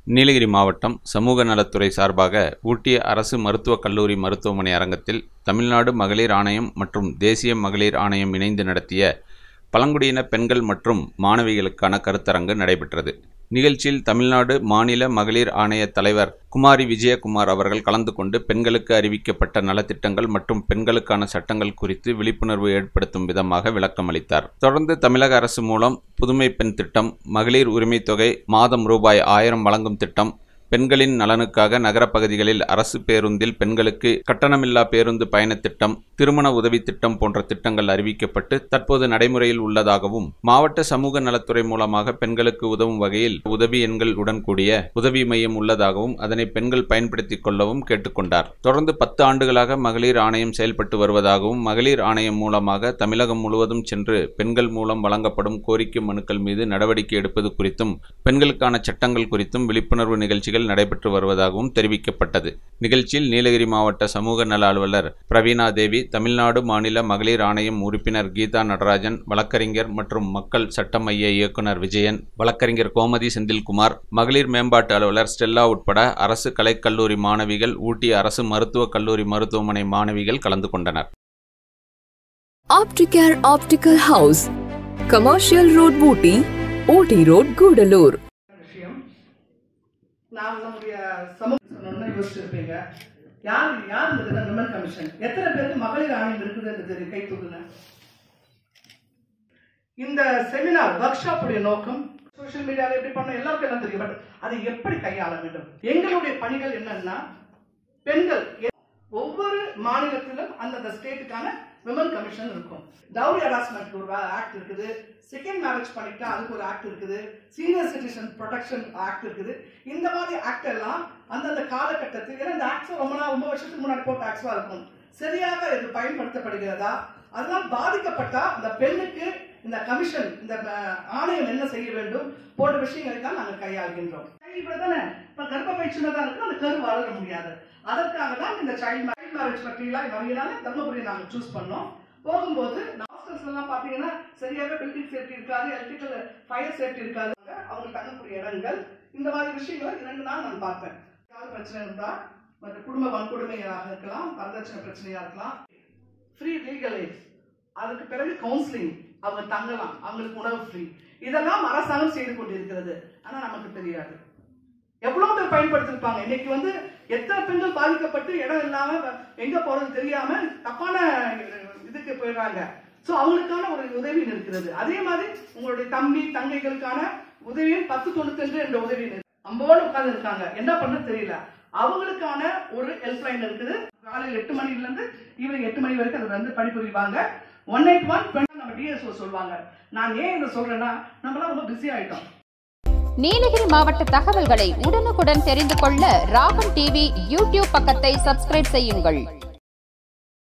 நீலகிரி மாவட்டம் சமூக நலத்துறை சார்பாக ஊட்டி அரசு மருத்துவக் கல்லூரி மருத்துவமனை அரங்கத்தில் தமிழ்நாடு மகளிர் ஆணையம் மற்றும் தேசிய மகளிர் ஆணையம் இணைந்து நடத்திய பழங்குடியின பெண்கள் மற்றும் மாணவிகளுக்கான கருத்தரங்கு நடைபெற்றது நிகழ்ச்சியில் தமிழ்நாடு மாநில மகளிர் ஆணைய தலைவர் குமாரி விஜயகுமார் அவர்கள் கலந்து கொண்டு பெண்களுக்கு அறிவிக்கப்பட்ட நலத்திட்டங்கள் மற்றும் பெண்களுக்கான சட்டங்கள் குறித்து விழிப்புணர்வு ஏற்படுத்தும் விதமாக விளக்கம் அளித்தார் தொடர்ந்து தமிழக அரசு மூலம் புதுமை பெண் திட்டம் மகளிர் உரிமைத் தொகை மாதம் ரூபாய் ஆயிரம் வழங்கும் திட்டம் பெண்களின் நலனுக்காக நகரப் பகுதிகளில் அரசு பேருந்தில் பெண்களுக்கு கட்டணமில்லா பேருந்து பயணத் திட்டம் திருமண உதவி திட்டம் போன்ற திட்டங்கள் அறிவிக்கப்பட்டு தற்போது நடைமுறையில் உள்ளதாகவும் மாவட்ட சமூக நலத்துறை மூலமாக பெண்களுக்கு உதவும் வகையில் உதவி எண்கள் உடன் கூடிய உதவி மையம் உள்ளதாகவும் அதனை பெண்கள் பயன்படுத்திக் கொள்ளவும் கேட்டுக்கொண்டார் தொடர்ந்து பத்து ஆண்டுகளாக மகளிர் ஆணையம் செயல்பட்டு வருவதாகவும் மகளிர் ஆணையம் மூலமாக தமிழகம் முழுவதும் சென்று பெண்கள் மூலம் வழங்கப்படும் கோரிக்கை மனுக்கள் மீது நடவடிக்கை எடுப்பது குறித்தும் பெண்களுக்கான சட்டங்கள் குறித்தும் விழிப்புணர்வு நிகழ்ச்சிகள் நடைபெற்று வருவதாகவும் தெரிவிக்கப்பட்டது நிகழ்ச்சியில் நீலகிரி மாவட்ட சமூக நல அலுவலர் பிரவீணா தேவி தமிழ்நாடு மாநில மகளிர் ஆணையம் உறுப்பினர் கீதா நடராஜன் வழக்கறிஞர் மற்றும் மக்கள் சட்ட மைய இயக்குனர் விஜயன் வழக்கறிஞர் கோமதி செந்தில்குமார் மகளிர் மேம்பாட்டு அலுவலர் ஸ்டெல்லா உட்பட அரசு கலைக்கல்லூரி மாணவிகள் ஊட்டி அரசு மருத்துவக் கல்லூரி மருத்துவமனை மாணவிகள் கலந்து கொண்டனர் Opticare Optical House, Commercial Road Booty, OT Road, Gudalur. விஷயம் நான் நம்முடைய சமூக சொன்னோம்னா யோசிச்சிருப்பீங்க யார் யார் இந்த விமன் கமிஷன் எத்தனை பேருக்கு மகளிர் ஆணையம் இருக்குதுன்னு தெரியும் கை தூக்குங்க இந்த செமினார் ஒர்க் ஷாப்புடைய நோக்கம் சோஷியல் மீடியால எப்படி பண்ண எல்லாருக்கும் எல்லாம் தெரியும் பட் அதை எப்படி கையாள வேண்டும் எங்களுடைய பணிகள் என்னன்னா பெண்கள் எ- ஒவ்வொரு மாநிலத்திலும் அந்தந்த ஸ்டேட்டுக்கான விமன் கமிஷன் இருக்கும் டவுரி ஹராஸ்மெண்ட் ஒரு ஆக்ட் இருக்குது செகண்ட் மேரேஜ் பண்ணிட்டா அதுக்கு ஒரு ஆக்ட் இருக்குது சீனியர் சிட்டிசன் ப்ரொடெக்ஷன் ஆக்ட் இருக்குது இந்த மாதிரி ஆக்ட் எல்லாம் அந்தந்த காலகட்டத்தில் ஏன்னா இந்த ஆக்ட்ஸ் ரொம்ப நாள் ரொம்ப வருஷத்துக்கு முன்னாடி போட்ட ஆக்ட்ஸா இருக்கும் சரியாக இது பயன்படுத்தப்படுகிறதா அதனால் பாதிக்கப்பட்டா அந்த பெண்ணுக்கு இந்த கமிஷன் இந்த அஹ், ஆணையம் என்ன செய்ய வேண்டும் போன்ற விஷயங்களுக்காக நாங்கள் கையாளுகின்றோம் இப்படி தானே இப்ப கர்ப்பப்பை சின்னதா இருக்கு அந்த கரு வளர முடியாது அதற்காக தான் இந்த சைல்ட் சைல்ட் மேரேஜ் பற்றிலாம் நிறையனால தர்மபுரியை நாங்கள் சூஸ் பண்ணோம் போகும்போது ஹாஸ்டல்ஸ் எல்லாம் பார்த்தீங்கன்னா சரியாக பில்டிங் சேஃப்டி இருக்காது எலக்ட்ரிக்கல் ஃபயர் சேஃப்டி இருக்காது அவங்க தங்கக்கூடிய இடங்கள் இந்த மாதிரி விஷயங்களை இரண்டு நாள் நான் பார்த்தேன் ஏதாவது பிரச்சனை இருந்தா மற்ற குடும்ப வன்கொடுமையாக இருக்கலாம் வரதட்சணை பிரச்சனையா இருக்கலாம் ஃப்ரீ லீகல் எய்ட் அதுக்கு பிறகு கவுன்சிலிங் அவங்க தங்கலாம் அவங்களுக்கு உணவு ஃப்ரீ இதெல்லாம் அரசாங்கம் செய்து கொண்டிருக்கிறது ஆனா நமக்கு தெரியாது எவ்வளவு பேர் பயன்படுத்திருப்பாங்க இன்னைக்கு வந்து எத்தனை பெண்கள் பாதிக்கப்பட்டு இடம் இல்லாம வ- எங்க போறது தெரியாம தப்பான இதுக்கு போயிடுறாங்க சோ அவங்களுக்கான ஒரு உதவி இருக்கிறது அதே மாதிரி உங்களுடைய தம்பி தங்கைகளுக்கான உதவியும் பத்து தொண்ணூத்தஞ்சு என்ற உதவி அம்போடு உட்கார்ந்து இருக்காங்க என்ன பண்ண தெரியல அவங்களுக்கான ஒரு ஹெல்ப்லைன் இருக்குது காலையில் எட்டு மணில இருந்து ஈவினிங் எட்டு மணி வரைக்கும் அது வந்து பணிபுரிவாங்க ஒன் எயிட் ஒன் நம்ம டிஎஸ்ஓ சொல்லுவாங்க நான் ஏன் இதை சொல்றேன்னா நம்மளாம் ரொம்ப பிஸி ஆயிட்டோம் நீலகிரி மாவட்ட தகவல்களை உடனுக்குடன் தெரிந்து கொள்ள ராகம் டிவி யூடியூப் பக்கத்தை சப்ஸ்கிரைப் செய்யுங்கள்